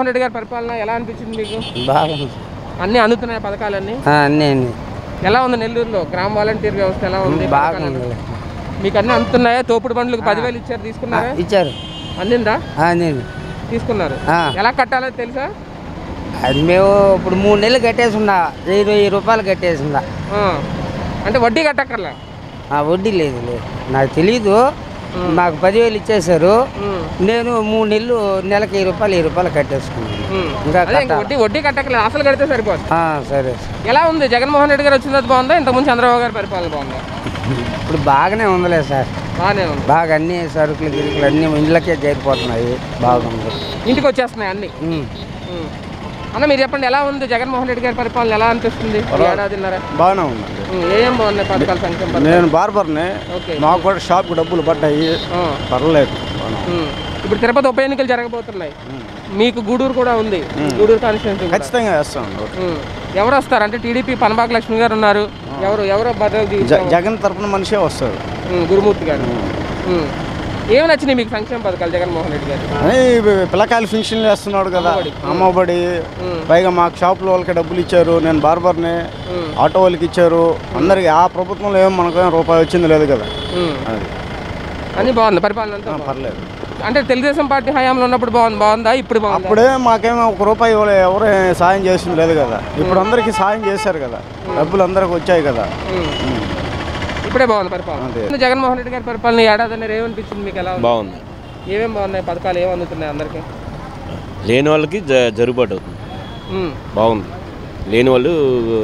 జగన్మోహన్ రెడ్డి గారి పరిపాలన ఎలా అనిపించింది మీకు బాగుంది అన్ని అందుతున్నాయి పథకాలన్నీ ఆ, అన్నీ అన్నీ ఎలా ఉంది నెల్లూరులో గ్రామ వాలంటీర్ వ్యవస్థ ఎలా ఉంది బాగుంది మీకు అన్ని అందుతున్నాయా తోపుడు బండ్లకు పదివేలు ఇచ్చారు తీసుకున్నారా ఇచ్చారు అందిందా ఆ, నేను తీసుకున్నారు ఆ. ఎలా కట్టాలో తెలుసా అది మేము ఇప్పుడు మూడు నెలలు కట్టేసి ఉన్నా వెయ్యి వెయ్యి రూపాయలు కట్టేసి ఉందా ఆ. అంటే వడ్డీ కట్టక్కర్లా ఆ, వడ్డీ లేదు లేదు నాకు తెలీదు మాకు పదివేలు ఇచ్చేశారు ఉమ్. నేను మూడు నెలలు నెలకి వెయ్యి రూపాయలు వెయ్యి రూపాయలు కట్టేసుకున్నాను ఉమ్. ఇంకా అదే ఇంకా వడ్డీ వడ్డీ కట్టక్కర్లేదు అసలు కడితే సరిపోతుంది ఆ, సరే ఎలా ఉంది జగన్మోహన్ రెడ్డి గారు వచ్చినది బాగుందా ఇంతకుముందు చంద్రబాబు గారి పరిపాలన బాగుందా ఇప్పుడు బాగానే ఉందిలే సార్ బాగానే ఉంది బాగా అన్ని సరుకులు గిరుకులు అన్నీ ఇండ్లకే చేరిపోతున్నాయి బాగుంది ఇంటికి వచ్చేస్తున్నాయి అన్ని ఉమ్. ఉమ్. అన్న మీరు చెప్పండి ఎలా ఉంది జగన్మోహన్ రెడ్డి గారి పరిపాలన ఎలా అనిపిస్తుంది ఈ ఏడాదిన్నర బాగానే ఉందండి ఉమ్, ఏం బాగున్నాయి పథకాలు సంక్షేమ పథకాలు? నేను బార్బర్ని ఓకే మాకు కూడా షాప్కి డబ్బులు పడ్డాయి ఆ. పర్లేదు ఉమ్. ఇప్పుడు తిరుపతి ఉప ఎన్నికలు జరగబోతున్నాయి మీకు గూడూరు కూడా ఉంది గూడూరు కాన్స్టిట్యూన్సీ కూడా. ఖచ్చితంగా వేస్తాం ఉమ్. ఎవరు వస్తారు అంటే టీడీపీ పనబాక లక్ష్మి గారు ఉన్నారు ఎవరు ఎవరో బదులు జ- జగన్ తరపున మనిషే వస్తాడు గురుమూర్తి గారు ఉమ్. ఏమి నచ్చినాయి మీకు సంక్షేమ పథకాలు జగన్మోహన్ రెడ్డి గారు అని పిల్లకాయలు ఫంక్షన్లు వేస్తున్నాడు కదా అమ్మఒడి ఉమ్. పైగా మాకు షాపుల వాళ్ళకి డబ్బులు ఇచ్చారు నేను బార్బర్ని ఉమ్. ఆటో వాళ్ళకి ఇచ్చారు అందరికి ఆ ప్రభుత్వంలో ఏం మనకు ఏం రూపాయి వచ్చింది లేదు కదా ఉమ్. అది అన్ని బాగుంది పరిపాలన అంతా ఆ, బాగుంది. పర్లేదు అంటే తెలుగుదేశం పార్టీ హయాంలో ఉన్నప్పుడు బాగుంది బాగుందా ఇప్పుడు బాగుందా అప్పుడే మాకేమో ఒక రూపాయి ఇవ్వలే ఎవరు సాయం చేసింది లేదు కదా ఇప్పుడు అందరికీ సాయం చేశారు కదా డబ్బులు అందరికి వచ్చాయి కదా ఉమ్. ఉమ్. ఇప్పుడే బాగుంది పరిపాలన అదే. జగన్మోహన్ రెడ్డి గారి పరిపాలన ఈ ఏడాది అనేది ఏమనిపించింది మీకు ఎలా ఉంది బాగుంది ఏమేం బాగున్నాయి పథకాలు ఏమి అందుతున్నాయి అందరికి లేని వాళ్ళకి జ జరుగుబాటు అవుతుంది ఉమ్. బాగుంది లేని వాళ్ళు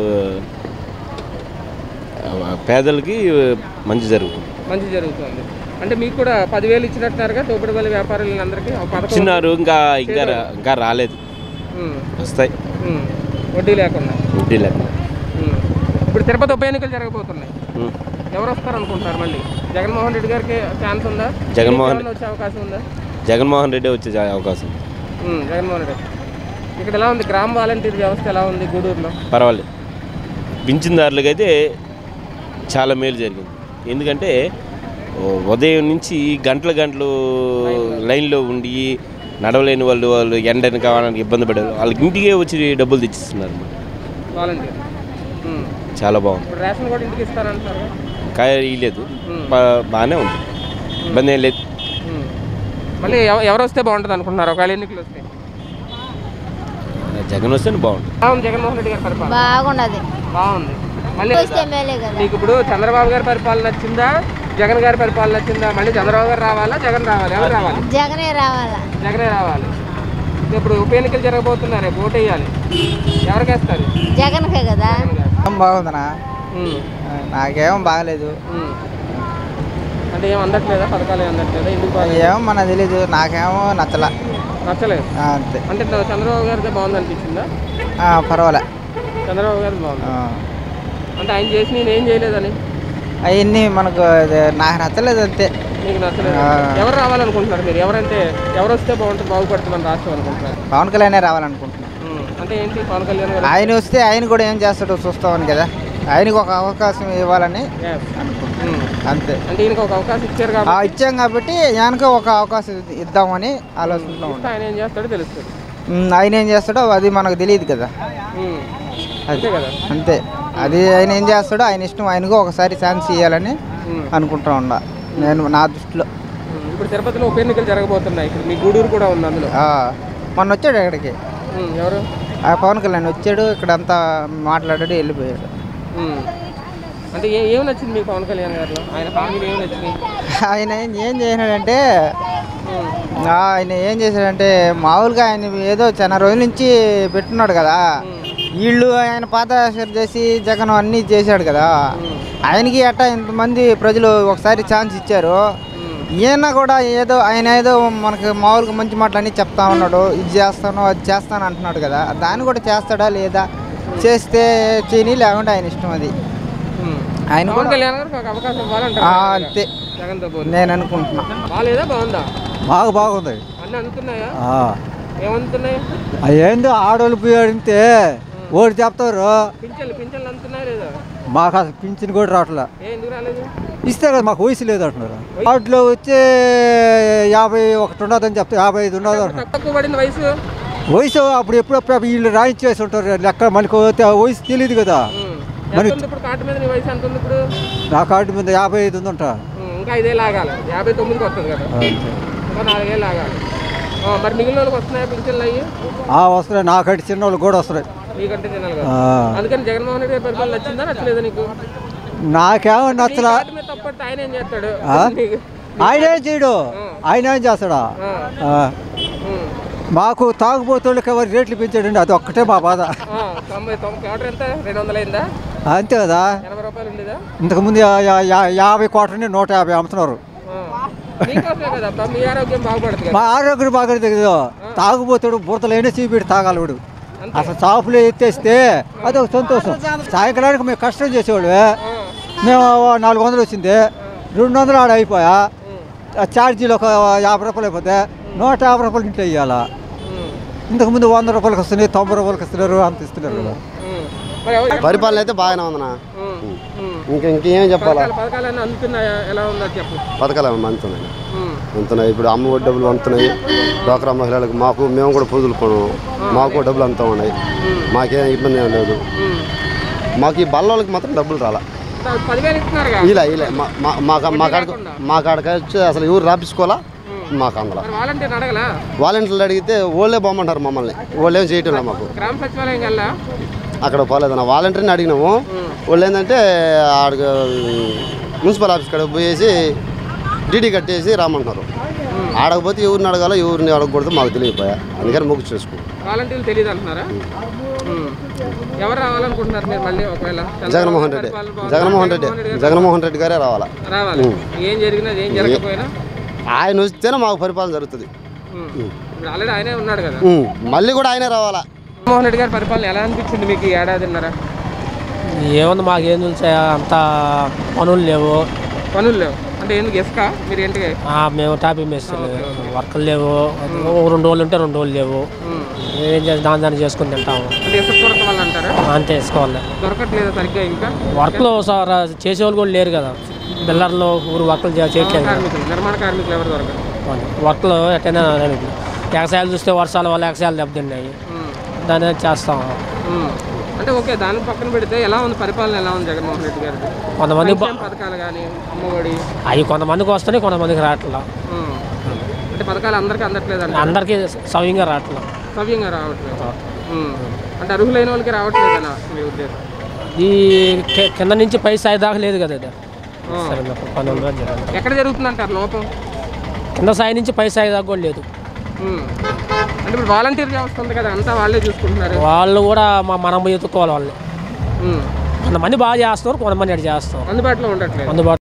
ఆ, పేదలకి మంచి జరుగుతుంది మంచి జరుగుతుంది అంటే మీకు కూడా పదివేలు ఇచ్చినట్టున్నారుగా తోపుడు పల్లి వ్యాపారులు అందరికీ ఒక పథకం ఇచ్చినారు ఇంకా ఇంకా రా- ఇంకా రాలేదు ఉమ్. వస్తాయి ఉమ్. వడ్డీ లేకుండా వడ్డీ లేకుండా ఉమ్. ఇప్పుడు తిరుపతి ఉప ఎన్నికలు జరగబోతున్నాయి ఉం. ఎవరు వస్తారు అనుకుంటారు మళ్ళీ జగన్మోహన్ రెడ్డి గారికి ఛాన్స్ ఉందా జగన్మోహన్ ఎవరైనా వచ్చే అవకాశం ఉందా జగన్మోహన్ రెడ్డి వచ్చే జా- అవకాశం ఉమ్, జగన్మోహన్ రెడ్డి ఇక్కడ ఎలా ఉంది గ్రామ వాలంటీర్ వ్యవస్థ ఎలా ఉంది గూడూరులో పర్వాలేదు పింఛన్దారులకి అయితే చాలా మేలు జరిగింది ఎందుకంటే ఓ ఉదయం నుంచి గంటల గంటలు లైన్లో ఉండి నడవలేని వాళ్ళు వాళ్ళు ఎండని కావాలని ఇబ్బంది పడారు వాళ్ళకి ఇంటికే వచ్చి డబ్బులు తెచ్చిస్తున్నారు అన్నమాట. Volunteer um. చాలా బాగుంది ఇప్పుడు రేషన్ కూడా ఇంటికి ఇస్తారంటారు కాయ ఇయ్యలేదు బా- బాగానే ఉంది ఇబ్బంది ఏం లేదు ఉమ్. మళ్ళీ ఎవ- ఎవరు వస్తే బాగుంటుంది అనుకుంటున్నారు ఒకవేళ ఎన్నికలు వస్తే జగన్ వస్తే బాగుంటుంది బాగుంది జగన్మోహన్ రెడ్డి గారి పరిపాలన బాగున్నది బాగుంది మళ్ళీ వస్తే మేలే కదా మీకు ఇప్పుడు చంద్రబాబు గారి పరిపాలన నచ్చిందా జగన్ గారి పరిపాలన నచ్చిందా మళ్ళీ చంద్రబాబు గారు రావాలా జగన్ రావాలి ఎవరు రావాలి జగనే రావాలా జగనే రావాలి ఇప్పుడు ఉప ఎన్నికలు జరగబోతున్నారు రేపు ఓటు వేయాలి ఎవరికి వేస్తారు జగన్కే కదా బాగుందనా ఉమ్, నాకేం బాగలేదు ఉమ్. అంటే ఏం అందట్లేదా పథకాలు ఏం అందట్లేదా ఎందుకు బాగా ఏమో మన తెలీదు నాకేమో నచ్చల నచ్చలేదు అంతే అంటే చంద్రబాబు గారిదే బాగుంది అనిపించిందా పర్వాలే చంద్రబాబు గారిది బాగుంది అంటే ఆయన చేసి నేను ఏం చేయలేదని అవన్నీ మనకు నాకు నచ్చలేదు అంతే మీకు నచ్చలేదు ఆ. ఎవరు రావాలనుకుంటున్నారు మీరు ఎవరంటే ఎవరు వస్తే బాగుంటుంది బాగుపడుతుంది మన రాష్ట్రం అనుకుంటున్నారు పవన్ కళ్యాణ్ రావాలనుకుంటున్నాను ఉమ్, అంటే ఏంటి పవన్ కళ్యాణ్ గారు ఆయన వస్తే ఆయన కూడా ఏం చేస్తాడో చూస్తామని కదా ఆయనకు ఒక అవకాశం ఇవ్వాలని Yes. అనుకుంటున్నాను ఉమ్. అంతే అంటే ఈయనకు ఒక అవకాశం ఇచ్చారు ఆ కాబట్టి ఇచ్చాం కాబట్టి ఆయనకు ఒక అవకాశం ఇద్దామని ఆలోచనలో ఇస్తే ఉన్నాం ఆయన ఏం చేస్తాడో తెలుస్తుంది ఉమ్, ఆయన ఏం చేస్తాడో అది మనకు తెలియదు కదా ఉమ్. అది అంతే కదా అంతే అది ఆయన ఏం చేస్తాడో ఆయన ఇష్టం ఆయనకు ఒకసారి ఛాన్స్ ఇవ్వాలని ఉమ్. అనుకుంటా ఉన్నా నేను నా దృష్టిలో ఉమ్. ఇప్పుడు తిరుపతిలో ఉప ఎన్నికలు జరగబోతున్నాయి ఇక్కడ మీ గూడూరు కూడా ఉంది అందులో ఆ, మొన్న వచ్చాడు ఇక్కడికి ఉమ్, ఎవరు ఆ పవన్ కళ్యాణ్ వచ్చాడు ఇక్కడ అంతా మాట్లాడాడు వెళ్ళిపోయాడు ఉమ్. అంటే ఏ ఏం నచ్చింది మీకు పవన్ కళ్యాణ్ గారిలో ఆయన హామీలు ఏం నచ్చినాయి ఆయన ఏం ఏం చేసినాడంటే ఉమ్. ఆ, ఆయన ఏం చేశాడంటే మామూలుగా ఆయన ఏదో చాలా రోజుల నుంచి పెట్టున్నాడు కదా వీళ్ళు ఆయన పాదయాత్ర చేసి జగన్ అన్నీ చేశాడు కదా ఆయనకి అట్టా ఇంతమంది ప్రజలు ఒకసారి ఛాన్స్ ఇచ్చారు ఈయన కూడా ఏదో ఆయన ఏదో మనకి మామూలుగా మంచి మాటలు అన్నీ చెప్తా ఉన్నాడు ఇది చేస్తాను అది చేస్తాను అంటున్నాడు కదా దాన్ని కూడా చేస్తాడా లేదా చేస్తే చేయని లేకుంటే ఆయన ఇష్టం అది ఉమ్. ఆయన పవన్ కూడా కళ్యాణ్ గారికి ఒక అవకాశం ఇవ్వాలంటారు ఆ, అంతే జగన్తో పోలి నేను అనుకుంటున్నా బాగాలేదా బాగుందా బాగా బాగుంది అన్నీ అందుతున్నాయా ఆ. ఏమందుతున్నాయి ఆ ఏందో ఆడోళ్ళు పోయి అడిగితే ఓడి చెప్తారు పింఛన్లు పింఛన్లు అందుతున్నాయా లేదా మాకు అసలు పింఛన్ కూడా రావట్లే ఏ ఎందుకు రాలేదు ఇస్తే కదా మాకు వయసు లేదు అంటున్నారు వాటిలో వచ్చి యాభై ఒకటి ఉండదని చెప్తే యాభై ఐదు ఉండదు అంటున్నారు తక్కువ పడింది వయసు వయసు అప్పుడు ఎప్పుడప్పుడు వీళ్ళు రాయించేసి ఉంటారు లెక్క మనకు వయసు తెలియదు కదా ఉమ్. మరి- ఎంత ఉంది ఇప్పుడు కార్డు మీద నీ వయసు ఎంత ఉంది ఇప్పుడు నా కార్డు మీద యాభై ఐదు ఉందంట ఉమ్, ఇంకా ఐదేళ్ళు ఆగాలి యాభై తొమ్మిదికి వస్తుంది కదా ఇంకా నాలుగేళ్ళు ఆగాలి ఆ, మరి మిగిలిన వాళ్ళకి వస్తున్నాయా పింఛన్లు అయ్యి ఆ వస్తున్నాయి నాకంటే చిన్న వాళ్ళు కూడా వస్తున్నాయి నీకంటే తినాలి కదా ఆ. అందుకని జగన్మోహన్ రెడ్డి గారి పరిపాలన నచ్చిందా నచ్చలేదా నీకు నాకేమో నీ నచ్చలా కార్డు మీద తప్పట్టు ఆయన ఏం చేస్తాడు ఆ? నీకు- ఆయన ఏం చేయడు ఆయన ఏం చేస్తాడా ఆ. ఆ. ఉమ్. మాకు తాగుబోతుళ్ళకి ఎవరు రేట్లు పెంచాడండి అది ఒక్కటే మా బాధ ఆ, తొంభై తొమ్మిది కిలోమీటర్ ఎంత రెండు వందలు అయిందా అంతే కదా ఎనభై రూపాయలు ఉండేదా ఇంతకుముందు యా- యా- యా- యాభై కోట్లని నూట యాభై అమ్ముతున్నారు ఆ. మీకోసమే కదబ్బా మీ ఆరోగ్యం బాగుపడుతుంది కదా మా ఆరోగ్యం బాగా తెగదు తాగుబోతాడు బురదలైనా చీపిడి తాగాలి వాడు అసలు షాపులో ఎత్తేస్తే అదొక సంతోషం సాయంకాలానికి మేము కష్టం చేసేవాడు మేము ఓ నాలుగు వందలు వచ్చింది రెండు వందలు ఆడ అయిపోయా ఆ ఛార్జీలు ఒక యాభై రూపాయలు అయిపోతే నూట యాభై రూపాయలు ఇంట్లో ఇవ్వాలా ఉమ్. ఇంతకుముందు వంద రూపాయలకి వస్తున్నాయి తొంభై రూపాయలకి ఇస్తున్నారు అంత ఇస్తున్నారు కదా ఉమ్. మరి ఎవరు- పరిపాలన అయితే బాగానే ఉందన్నా ఉమ్. ఉమ్. ఇంక ఇంకేం చెప్పాలా పథకాలు పథకాలన్నీ అందుతున్నాయా ఎలా ఉందో చెప్పు పథకాలు అందుతున్నాయి ఉమ్. అందుతున్నాయి ఇప్పుడు అమ్మ ఒడి డబ్బులు అందుతున్నాయి డ్వాక్రా మహిళలకు మాకు మేము కూడా పూజలు కొను మాకు డబ్బులు అందుతా ఉన్నాయి మాకేం ఇబ్బంది ఏం లేదు ఉమ్. మాకు ఈ బల్లవాళ్ళకి మాత్రం డబ్బులు రాలా దా- పదివేలు ఇస్తున్నారుగా ఇలా ఇలా మా- మా- మా మా కాడకు మా కాడకి వచ్చి అసలు ఎవరు రాపించుకోవాలా మాకు అందులో మరి వాలంటీర్ అడగలా వాలంటీర్లు అడిగితే వాళ్ళే బాగుంటారు మమ్మల్ని వాళ్ళు ఏం చేయటం లేదు మాకు గ్రామ సచివాలయం కల్లా అక్కడ పోలేదన్న వాలంటీర్ని అడిగినాము వాళ్ళు ఏంటంటే ఆడ మున్సిపల్ ఆఫీస్ కాడ పోయేసి డీడీ కట్టేసి రామంటున్నారు ఆడకపోతే ఎవరిని అడగాలో ఎవరిని అడగకూడదు మాకు తెలియపోయా అందుకని మొగ్గు చేసుకో వాలంటీర్లు తెలియదు అంటున్నారా ఉమ్. ఎవరు రావాలనుకుంటున్నారు మీరు మళ్ళీ ఒకవేళ జగన్మోహన్ రెడ్డి పరిపాలన బాగుందా? జగన్మోహన్ రెడ్డి గారు జగన్మోహన్ రెడ్డి గారే రావాలా రావాలి ఏం జరిగినా ఏం జరగకపోయినా ఆయన వస్తేనే మాకు పరిపాలన జరుగుతుంది ఉమ్. ఇప్పుడు ఆల్రెడీ ఆయనే ఉన్నాడు కదా ఉం. మళ్ళీ కూడా ఆయనే రావాలా జగన్మోహన్ రెడ్డి గారి పరిపాలన ఎలా అనిపించింది మీకు ఈ ఏడాదిన్నర ఏముంది మాకేం తెలుసా అంత పనులు లేవు పనులు లేవు అంటే ఎందుకు ఇసుక మీరు ఏంటి ఆ, మేము టాపింగ్ మేస్త్రి వర్కలు లేవు ఓ రెండు రోజులు ఉంటే రెండు రోజులు లేవు ఉమ్. ఏం చేసి దాని దాన్ని చేసుకుని తింటాము అంటే ఇసుక కొరత వల్ల అంటారా అంతే వేసుకోవాలి దొరకట్లేదు సరిగ్గా ఇంకా వర్క్లు సార్ చేసేవాళ్ళు కూడా లేరు కదా బిల్లర్లు ఊరు వర్క్లు చే- చేయట్లేదు కదా. కార్మికులు నిర్మాణ కార్మికులు ఎవరు దొరకరు వర్క్లు ఎట్టైనా ఎగసాయాలు చూస్తే వర్షాల వల్ల ఎగసాయాలు దెబ్బతిన్నాయి ఉమ్. దాన్ని చేస్తాం ఉమ్. అంటే ఓకే దాని పక్కన పెడితే ఎలా ఉంది పరిపాలన ఎలా ఉంది జగన్మోహన్ రెడ్డి గారి కొంతమంది బ- పథకాలు కానీ అమ్మఒడి అవి కొంతమందికి వస్తున్నాయి కొంతమందికి రావట్లా ఉమ్. అంటే పథకాలు అందరికీ అందట్లేదు అంటే అందరికీ సవ్యంగా రావట్లా సవ్యంగా రావట్లేదు ఉమ్. అంటే అర్హులైన వాళ్ళకి రావట్లేదు అలా మీ ఉద్దేశం ఈ కి- కింద నుంచి పై స్థాయి దాకా లేదు కదా ఇది ఆ. సరే నాకు పని ఉంది, జరగదు. ఎక్కడ జరుగుతుందంటారు లోపం కింద స్థాయి నుంచి పై స్థాయి దాకా కూడా లేదు ఉమ్. అంటే ఇప్పుడు వాలంటీర్ వ్యవస్థ ఉంది కదా అంతా వాళ్ళే చూసుకుంటున్నారు వాళ్ళు కూడా మా మనం ఎత్తుకోవాలి వాళ్ళు ఉమ్. కొంతమంది బాగా చేస్తున్నారు కొంతమంది అటు చేస్తారు అందుబాటులో ఉండట్లేదు అందుబాటులో